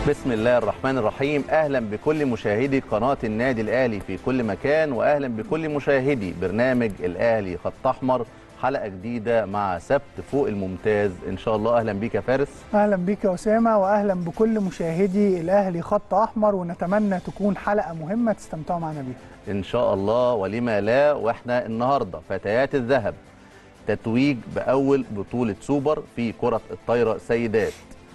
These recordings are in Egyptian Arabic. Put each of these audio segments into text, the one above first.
بسم الله الرحمن الرحيم اهلا بكل مشاهدي قناه النادي الاهلي في كل مكان واهلا بكل مشاهدي برنامج الاهلي خط احمر حلقه جديده مع سبت فوق الممتاز ان شاء الله اهلا بيك يا فارس اهلا بيك يا اسامه واهلا بكل مشاهدي الاهلي خط احمر ونتمنى تكون حلقه مهمه تستمتعوا معنا بيها ان شاء الله ولما لا واحنا النهارده فتيات الذهب تتويج باول بطوله سوبر في كره الطايره سيدات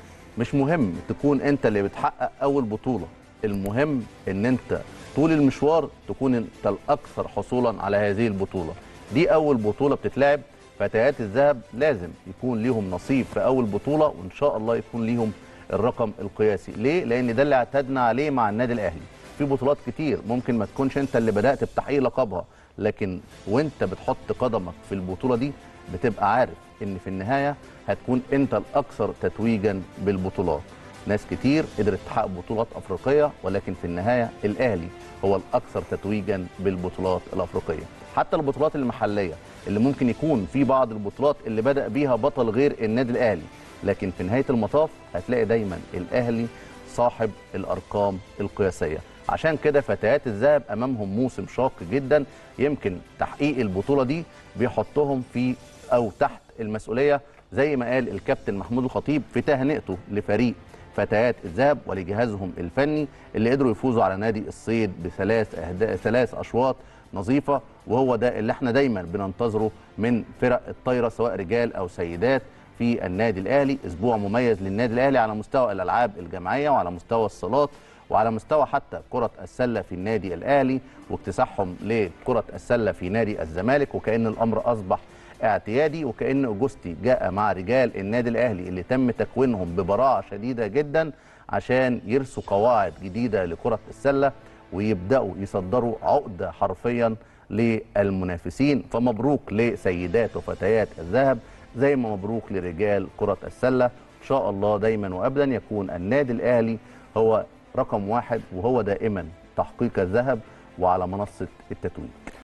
مش مهم تكون انت اللي بتحقق اول بطوله المهم ان انت طول المشوار تكون انت الاكثر حصولا على هذه البطوله دي اول بطوله بتتلعب فتيات الذهب لازم يكون ليهم نصيب في اول بطوله وان شاء الله يكون ليهم الرقم القياسي ليه لان ده اللي اعتدنا عليه مع النادي الاهلي في بطولات كتير ممكن ما تكونش انت اللي بدات بتحقيق لقبها لكن وانت بتحط قدمك في البطوله دي بتبقى عارف ان في النهايه هتكون انت الاكثر تتويجا بالبطولات ناس كتير قدرت تحقق بطولات افريقيه ولكن في النهايه الاهلي هو الاكثر تتويجا بالبطولات الافريقيه حتى البطولات المحليه اللي ممكن يكون في بعض البطولات اللي بدا بيها بطل غير النادي الاهلي لكن في نهايه المطاف هتلاقي دايما الاهلي صاحب الارقام القياسيه عشان كده فتيات الذهب امامهم موسم شاق جدا يمكن تحقيق البطوله دي بيحطهم في او تحت المسؤوليه زي ما قال الكابتن محمود الخطيب في تهنئته لفريق فتيات الذهب ولجهازهم الفني اللي قدروا يفوزوا على نادي الصيد بثلاث أهداف ثلاث اشواط نظيفه وهو ده اللي احنا دايما بننتظره من فرق الطايره سواء رجال او سيدات في النادي الاهلي اسبوع مميز للنادي الاهلي على مستوى الالعاب الجماعيه وعلى مستوى الصالات وعلى مستوى حتى كرة السلة في النادي الأهلي واكتساحهم لكرة السلة في نادي الزمالك وكأن الأمر أصبح اعتيادي وكأن أوجستي جاء مع رجال النادي الأهلي اللي تم تكوينهم ببراعة شديدة جدا عشان يرسوا قواعد جديدة لكرة السلة ويبدأوا يصدروا عقدة حرفيا للمنافسين فمبروك لسيدات وفتيات الذهب زي ما مبروك لرجال كرة السلة إن شاء الله دايما وأبدا يكون النادي الأهلي هو رقم واحد وهو دائما تحقيق الذهب وعلى منصة التتويج